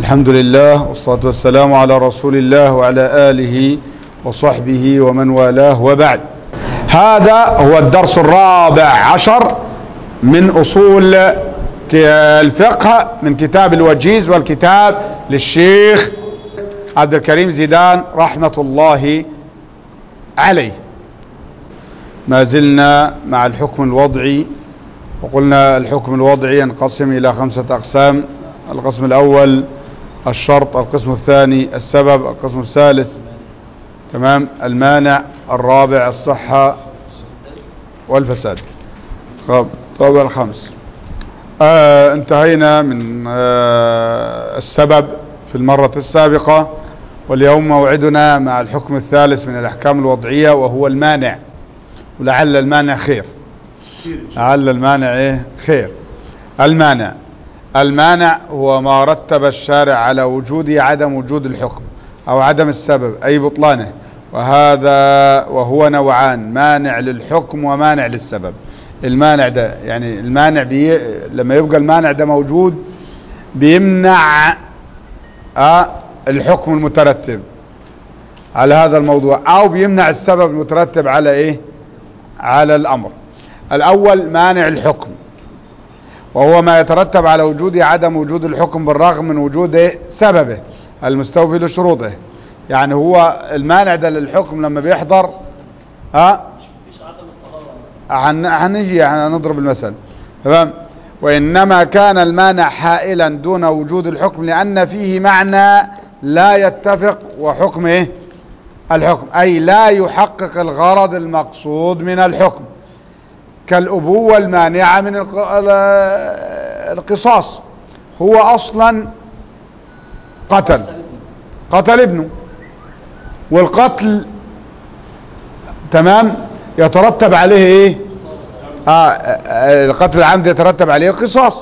الحمد لله والصلاة والسلام على رسول الله وعلى آله وصحبه ومن والاه وبعد هذا هو الدرس الرابع عشر من أصول الفقه من كتاب الوجيز والكتاب للشيخ عبد الكريم زيدان رحمة الله عليه ما زلنا مع الحكم الوضعي وقلنا الحكم الوضعي ينقسم إلى خمسة أقسام القسم الأول الشرط القسم الثاني السبب القسم الثالث تمام المانع الرابع الصحة والفساد طابع الخمس آه انتهينا من آه السبب في المرة السابقة واليوم موعدنا مع الحكم الثالث من الأحكام الوضعية وهو المانع ولعل المانع خير لعل المانع ايه خير المانع المانع هو ما رتب الشارع على وجوده عدم وجود الحكم او عدم السبب اي بطلانه وهذا وهو نوعان مانع للحكم ومانع للسبب المانع ده يعني المانع بي لما يبقى المانع ده موجود بيمنع آه الحكم المترتب على هذا الموضوع او بيمنع السبب المترتب على ايه على الامر الاول مانع الحكم وهو ما يترتب على وجود عدم وجود الحكم بالرغم من وجود سببه المستوفي لشروطه يعني هو المانع ده للحكم لما بيحضر ها هنجي هنضرب المثل تمام وإنما كان المانع حائلا دون وجود الحكم لأن فيه معنى لا يتفق وحكم ايه الحكم أي لا يحقق الغرض المقصود من الحكم كالأبوة المانعة من القصاص هو أصلا قتل قتل ابنه والقتل تمام يترتب عليه ايه آه القتل العمد يترتب عليه القصاص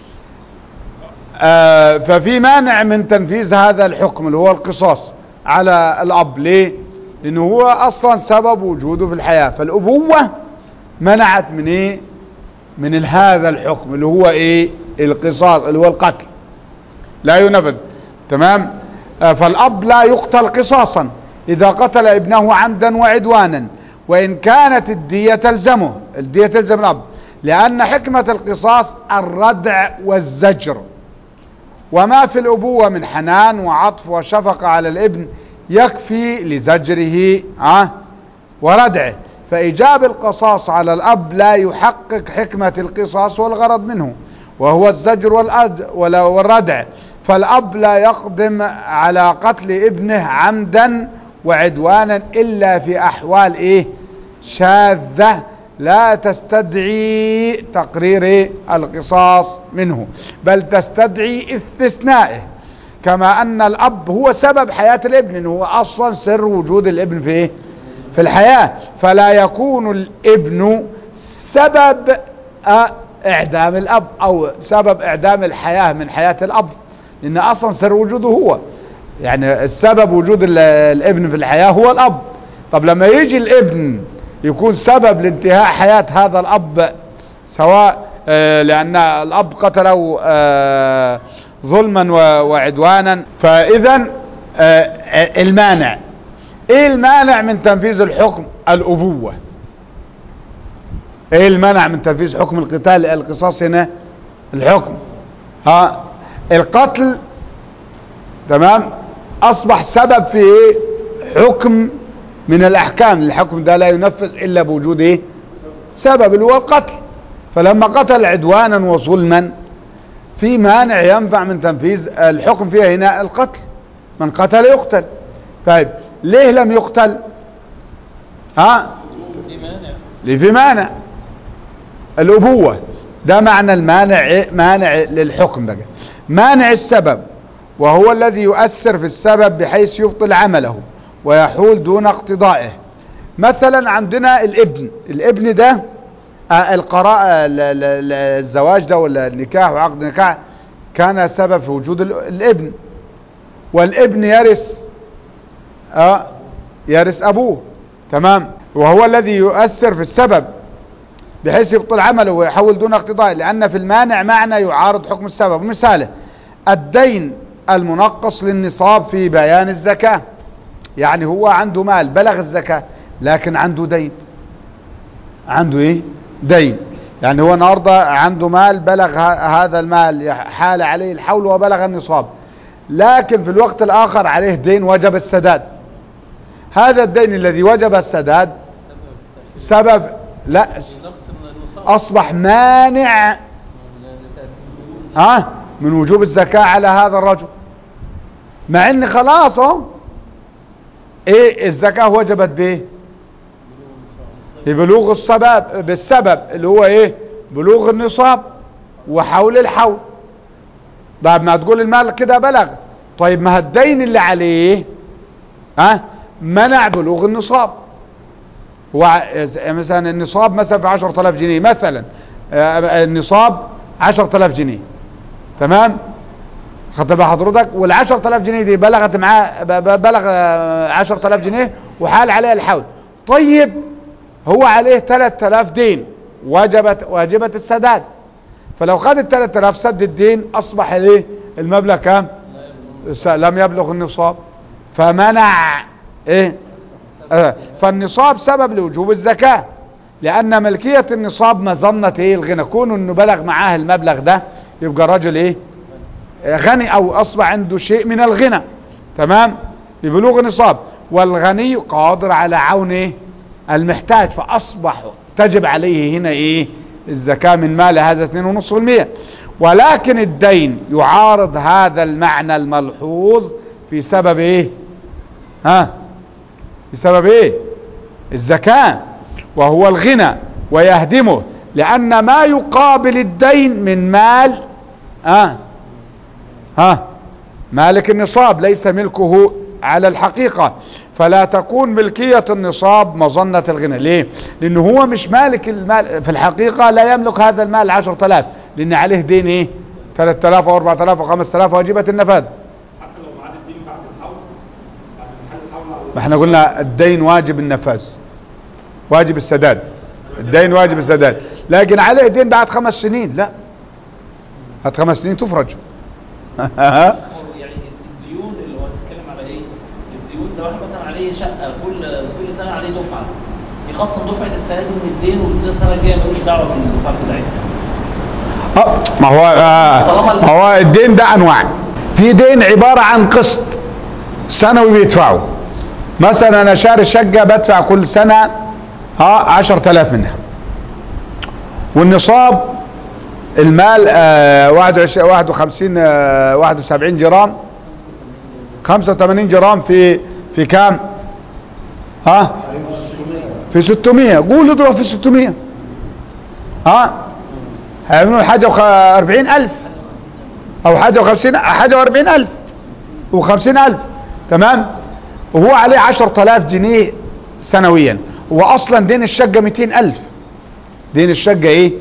آه ففي مانع من تنفيذ هذا الحكم اللي هو القصاص على الأب ليه لأنه هو أصلا سبب وجوده في الحياة فالأبوة منعت من ايه من هذا الحكم اللي هو ايه القصاص اللي هو القتل لا ينفذ تمام آه فالاب لا يقتل قصاصا اذا قتل ابنه عمدا وعدوانا وان كانت الدية تلزمه الدية تلزم الاب لان حكمة القصاص الردع والزجر وما في الابوة من حنان وعطف وشفقة على الابن يكفي لزجره آه وردعه فإيجاب القصاص على الأب لا يحقق حكمة القصاص والغرض منه وهو الزجر والأد والردع فالأب لا يقدم على قتل ابنه عمدا وعدوانا إلا في أحوال إيه شاذة لا تستدعي تقرير القصاص منه بل تستدعي استثنائه كما أن الأب هو سبب حياة الابن هو أصلا سر وجود الابن في إيه في الحياة فلا يكون الابن سبب اعدام الاب او سبب اعدام الحياة من حياة الاب لان اصلا سر وجوده هو يعني السبب وجود الابن في الحياة هو الاب طب لما يجي الابن يكون سبب لانتهاء حياة هذا الاب سواء لان الاب قتله ظلما وعدوانا فاذا المانع ايه المانع من تنفيذ الحكم الابوة ايه المانع من تنفيذ حكم القتال القصاص هنا الحكم ها القتل تمام اصبح سبب في ايه حكم من الاحكام الحكم ده لا ينفذ الا بوجود ايه سبب اللي هو القتل فلما قتل عدوانا وظلما في مانع ينفع من تنفيذ الحكم فيها هنا القتل من قتل يقتل طيب ليه لم يقتل ها ليه في مانع الابوة ده معنى المانع مانع للحكم بقى مانع السبب وهو الذي يؤثر في السبب بحيث يبطل عمله ويحول دون اقتضائه مثلا عندنا الابن الابن ده القراءة الزواج ده ولا النكاح وعقد النكاح كان سبب في وجود الابن والابن يرث أه يرث أبوه تمام وهو الذي يؤثر في السبب بحيث يبطل عمله ويحول دون اقتضاء لأن في المانع معنى يعارض حكم السبب مثاله الدين المنقص للنصاب في بيان الزكاة يعني هو عنده مال بلغ الزكاة لكن عنده دين عنده ايه دين يعني هو النهارده عنده مال بلغ ه- هذا المال حال عليه الحول وبلغ النصاب لكن في الوقت الآخر عليه دين وجب السداد هذا الدين الذي وجب السداد سبب لا نقص من النصاب أصبح مانع ها من وجوب الزكاة على هذا الرجل مع ان خلاص اهو ايه الزكاة وجبت بايه ببلوغ السبب بالسبب اللي هو ايه بلوغ النصاب وحول الحول بعد ما تقول المال كده بلغ طيب ما الدين اللي عليه ها منع بلوغ النصاب هو مثلا النصاب مثلا ب 10000 جنيه مثلا آه، النصاب 10000 جنيه تمام خدت بال حضرتك وال 10000 جنيه دي بلغت معاه ب- ب- بلغ آه، 10000 جنيه وحال عليها الحول طيب هو عليه 3000 دين وجبت واجبة السداد فلو خد ال 3000 سد الدين اصبح الايه المبلغ كام س- لم يبلغ النصاب فمنع ايه آه، فالنصاب سبب لوجوب الزكاة لأن ملكية النصاب مظنة ايه الغنى كونه انه بلغ معاه المبلغ ده يبقى رجل ايه آه، غني او اصبح عنده شيء من الغنى تمام ببلوغ النصاب والغني قادر على عون ايه المحتاج فاصبح تجب عليه هنا ايه الزكاة من مال هذا 2.5% ولكن الدين يعارض هذا المعنى الملحوظ في سبب ايه ها بسبب ايه الزكاة وهو الغنى ويهدمه لأن ما يقابل الدين من مال ها ها مالك النصاب ليس ملكه على الحقيقة فلا تكون ملكية النصاب مظنة الغنى ليه لأنه هو مش مالك المال في الحقيقة لا يملك هذا المال عشر تلاف لأن عليه دين ايه ثلاث تلاف واربع تلاف وخمس تلاف واجبة النفاذ حتى لو معاد الدين بعد الحول بعد انتهاء الحول على ما احنا قلنا الدين واجب النفاذ واجب السداد الدين واجب السداد لكن عليه دين بعد خمس سنين لا بعد خمس سنين تفرج يعني الديون اللي هو بيتكلم على ايه الديون ده واحد مثلا عليه شقه كل كل سنه عليه دفعه يخصم دفعه السنه دي من الدين والسنه الجايه ملوش دعوه بالدفعه بتاعتها آه، ما هو آه، ما هو الدين ده انواع في دين عبارة عن قسط سنوي بيدفعه مثلا انا شاري الشقة بدفع كل سنة ها عشر تلاف منها والنصاب المال آه، واحد وعش- واحد وخمسين آه، واحد وسبعين جرام خمسة وثمانين جرام في في كام ها في ستمية قول اضرب في ستمية ها هيعملوا حاجة وأربعين ألف أو حاجة وخمسين حاجة وأربعين ألف وخمسين ألف تمام وهو عليه عشر تلاف جنيه سنويا وأصلا دين الشقة ميتين ألف دين الشقة إيه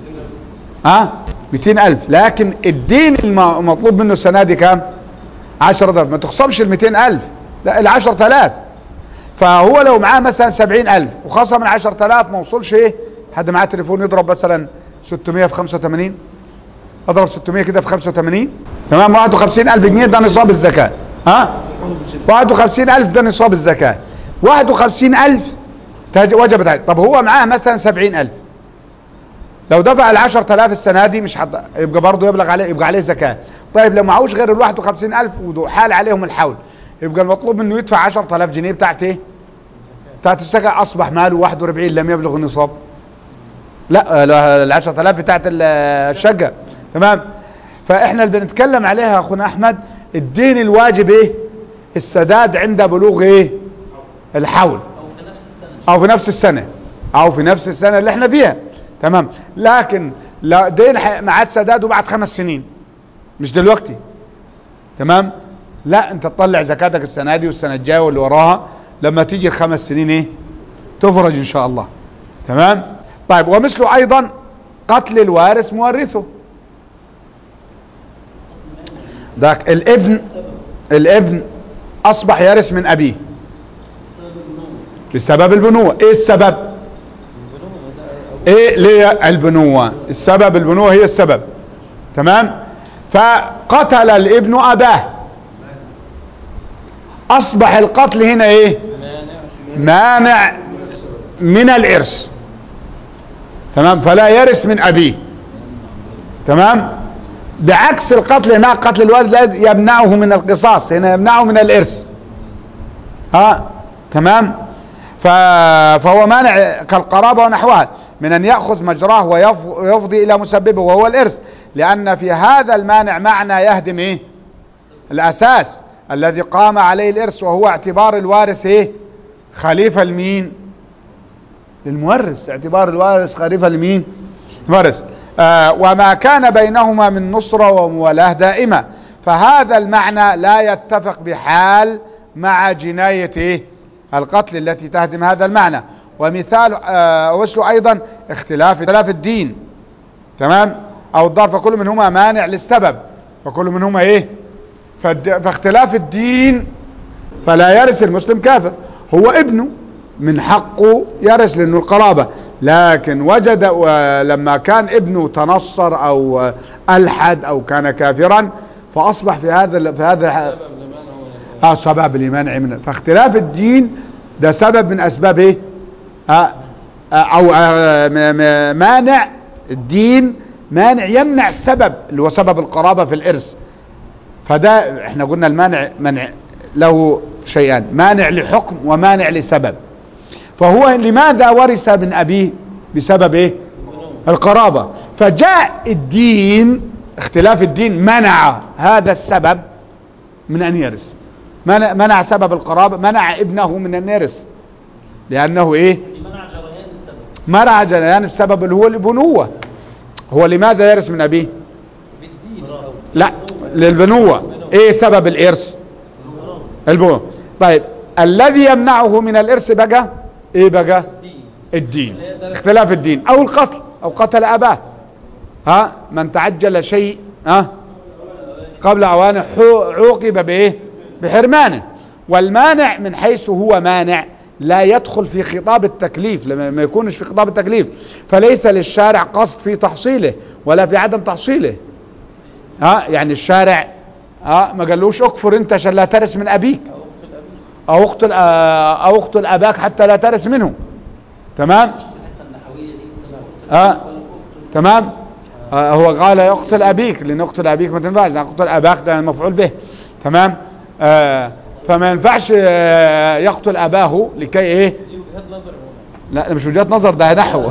ها ميتين ألف لكن الدين المطلوب منه السنة دي كام عشر ضعف ما تخصمش الميتين ألف لا العشر تلاف فهو لو معاه مثلا سبعين ألف وخصم العشر تلاف ما وصلش إيه حد معاه تليفون يضرب مثلا 600 في 85 اضرب 600 كده في 85 تمام 51000 جنيه ده نصاب الزكاة ها 51000 ده نصاب الزكاة 51000 تج- وجبت عليه طب هو معاه مثلا 70000 لو دفع ال 10000 السنة دي مش حد يبقى برضه يبلغ عليه يبقى عليه زكاة طيب لو معهوش غير ال 51000 وحال عليهم الحول يبقى المطلوب منه يدفع 10000 جنيه بتاعت ايه بتاعت الزكاة اصبح ماله 41 لم يبلغ النصاب لا ال 10000 بتاعت ال- الشقة تمام فاحنا اللي بنتكلم عليها يا اخونا احمد الدين الواجب ايه السداد عند بلوغ ايه الحول او في نفس السنه او في نفس السنة او في نفس السنة اللي احنا فيها تمام لكن لا دين ح- معاد سداده بعد خمس سنين مش دلوقتي تمام لا انت تطلع زكاتك السنة دي والسنة الجاية واللي وراها لما تيجي الخمس سنين ايه تفرج ان شاء الله تمام طيب ومثله ايضا قتل الوارث مورثه ذاك الابن الابن اصبح يرث من ابيه بسبب البنوة ايه السبب ايه ليه البنوة السبب البنوة هي السبب تمام فقتل الابن اباه اصبح القتل هنا ايه مانع من الارث تمام فلا يرث من ابيه تمام بعكس القتل هناك قتل الوالد لا يمنعه من القصاص هنا يمنعه من الارث ها تمام ف... فهو مانع كالقرابة ونحوها من أن يأخذ مجراه ويف- ويفضي إلى مسببه وهو الإرث لأن في هذا المانع معنى يهدم إيه الأساس الذي قام عليه الإرث وهو اعتبار الوارث إيه خليفة لمين للمورث اعتبار الوارث خليفة لمين المورث آه وما كان بينهما من نصرة وموالاه دائمة فهذا المعنى لا يتفق بحال مع جناية إيه؟ القتل التي تهدم هذا المعنى ومثال آه وسله أيضا اختلاف اختلاف الدين تمام أو الضار فكل منهما مانع للسبب فكل منهما إيه فالد- فاختلاف الدين فلا يرث المسلم كافر هو ابنه من حقه يرث لأنه القرابة لكن وجد و- لما كان ابنه تنصر أو ألحد أو كان كافرا فأصبح في هذا ال- في هذا اه سبب لمنع من فاختلاف الدين ده سبب من أسباب إيه آه آه، أو آه، م- م- مانع الدين مانع يمنع السبب اللي هو سبب القرابة في الإرث فده احنا قلنا المانع منع له شيئان مانع لحكم ومانع لسبب فهو لماذا ورث من أبيه بسبب ايه القرابة فجاء الدين اختلاف الدين منع هذا السبب من أن يرث منع, منع سبب القرابة منع ابنه من أن يرث لأنه ايه منع جريان السبب منع جريان السبب اللي هو البنوة هو لماذا يرث من أبيه بالدين لا للبنوة ايه سبب الارث البنوة طيب الذي يمنعه من الارث بقى ايه بقى الدين اختلاف الدين او القتل او قتل اباه ها من تعجل شيء ها قبل اوانه حو- عوقب بايه بحرمانه والمانع من حيث هو مانع لا يدخل في خطاب التكليف لما ما يكونش في خطاب التكليف فليس للشارع قصد في تحصيله ولا في عدم تحصيله ها يعني الشارع ها ما قالوش اكفر انت عشان لا ترث من ابيك او اقتل آه، او اقتل اباك حتى لا ترث منه تمام الحته النحويه دي اه تمام آه هو قال يقتل ابيك لان اقتل ابيك ما تنفعش لأن اقتل اباك ده مفعول به تمام آه فما ينفعش آه يقتل اباه لكي ايه دي وجهات نظر لا ده مش وجهات نظر ده نحو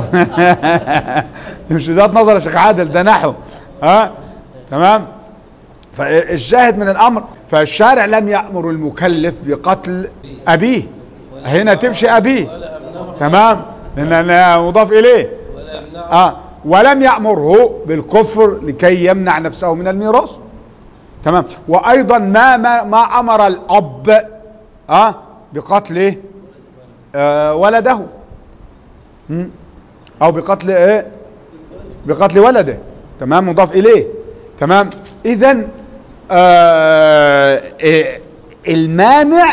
ده مش وجهات نظر يا شيخ عادل ده نحو ها تمام فالشاهد من الامر فالشارع لم يأمر المكلف بقتل ابيه هنا تمشي ابيه تمام لان مضاف اليه اه ولم يأمره بالكفر لكي يمنع نفسه من الميراث تمام وايضا ما ما, ما امر الاب اه بقتل إيه؟ آه ولده م? او بقتل ايه بقتل ولده تمام مضاف اليه تمام اذا آه إيه المانع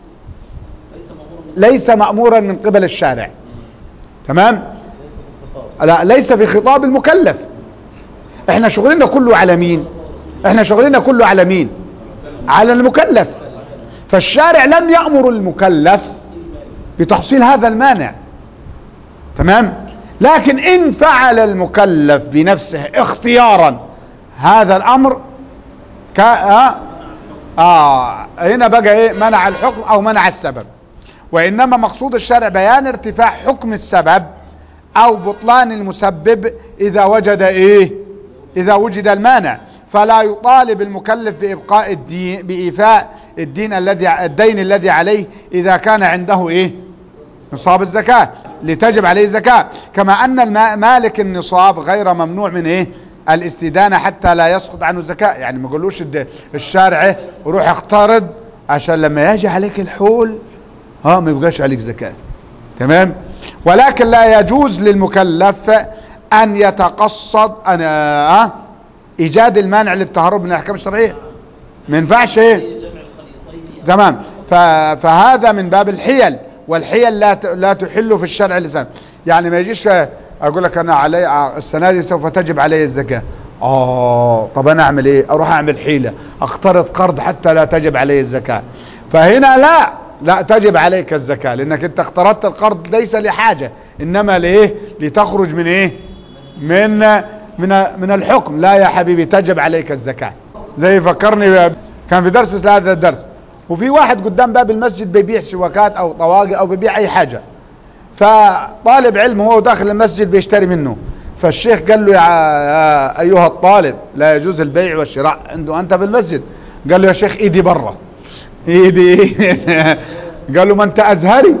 ليس مأمورا من قبل الشارع تمام لا ليس في خطاب المكلف احنا شغلنا كله على مين احنا شغلنا كله على مين على المكلف فالشارع لم يأمر المكلف بتحصيل هذا المانع تمام لكن ان فعل المكلف بنفسه اختيارا هذا الامر ك... آه آه هنا بقى ايه منع الحكم او منع السبب وانما مقصود الشارع بيان ارتفاع حكم السبب او بطلان المسبب اذا وجد ايه اذا وجد المانع فلا يطالب المكلف بابقاء الدين بايفاء الدين الذي الدين الذي عليه اذا كان عنده ايه نصاب الزكاة لتجب عليه الزكاة كما ان الم- مالك النصاب غير ممنوع من ايه الاستدانة حتى لا يسقط عنه الزكاة يعني ما قالوش الد- الشارع روح اقترض عشان لما يجي عليك الحول ها ما يبقاش عليك زكاة تمام ولكن لا يجوز للمكلف ان يتقصد ان آه ايجاد المانع للتهرب من الاحكام الشرعيه ما ينفعش ايه جمع الخليطين تمام ف- فهذا من باب الحيل والحيل لا ت- لا تحل في الشرع اللسان يعني ما يجيش اقول لك انا علي السنه دي سوف تجب علي الزكاه اه طب انا اعمل ايه اروح اعمل حيله اقترض قرض حتى لا تجب علي الزكاه فهنا لا لا تجب عليك الزكاة لانك انت اقترضت القرض ليس لحاجة انما لايه لتخرج من ايه من من من الحكم لا يا حبيبي تجب عليك الزكاة زي فكرني كان في درس مثل هذا الدرس وفي واحد قدام باب المسجد بيبيع شوكات او طواقي او بيبيع اي حاجة فطالب علم هو داخل المسجد بيشتري منه فالشيخ قال له يا يا ايها الطالب لا يجوز البيع والشراء عنده انت في المسجد قال له يا شيخ ايدي برا ايدي قال له ما انت ازهري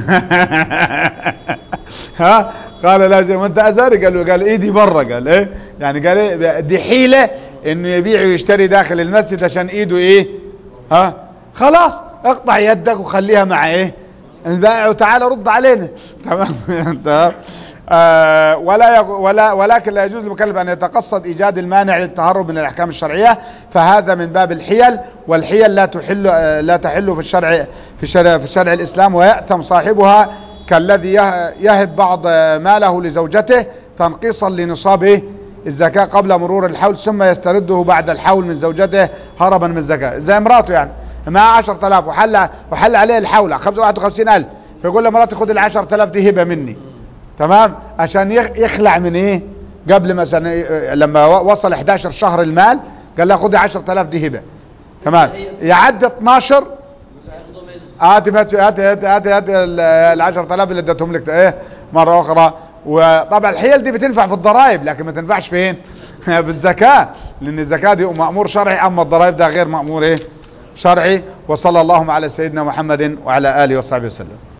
ها قال لا شيء ما انت ازهري قال له قال ايدي برا قال ايه يعني قال ايه دي حيلة انه يبيع ويشتري داخل المسجد عشان ايده ايه ها خلاص اقطع يدك وخليها مع ايه البائع وتعالى رد علينا تمام تمام آه ولا يق- ولا ولكن لا يجوز للمكلف ان يتقصد ايجاد المانع للتهرب من الاحكام الشرعيه فهذا من باب الحيل والحيل لا تحل آه لا تحل في الشرع في الشرع في الشرع الاسلام ويأثم صاحبها كالذي يه- يهب بعض آه، ماله لزوجته تنقيصا لنصاب إيه؟ الزكاة قبل مرور الحول ثم يسترده بعد الحول من زوجته هربا من الزكاة زي امراته يعني معاه 10000 وحل وحل عليه الحول 51000 فيقول لمراتي خد ال 10000 دي هبة مني تمام عشان يخ- يخلع من ايه قبل مثلا إيه، لما و- وصل 11 شهر المال قال لها خدي 10000 دي هبة تمام يعدي 12 هياخدوا منه هاتي بس هاتي هاتي هاتي هاتي ال 10000 اللي اديتهم لك ايه مرة اخرى وطبعا الحيل دي بتنفع في الضرائب لكن ما تنفعش فين بالزكاة لان الزكاة دي مأمور شرعي اما الضرائب ده غير مأمور ايه شرعي وصلى اللهم على سيدنا محمد وعلى اله وصحبه وسلم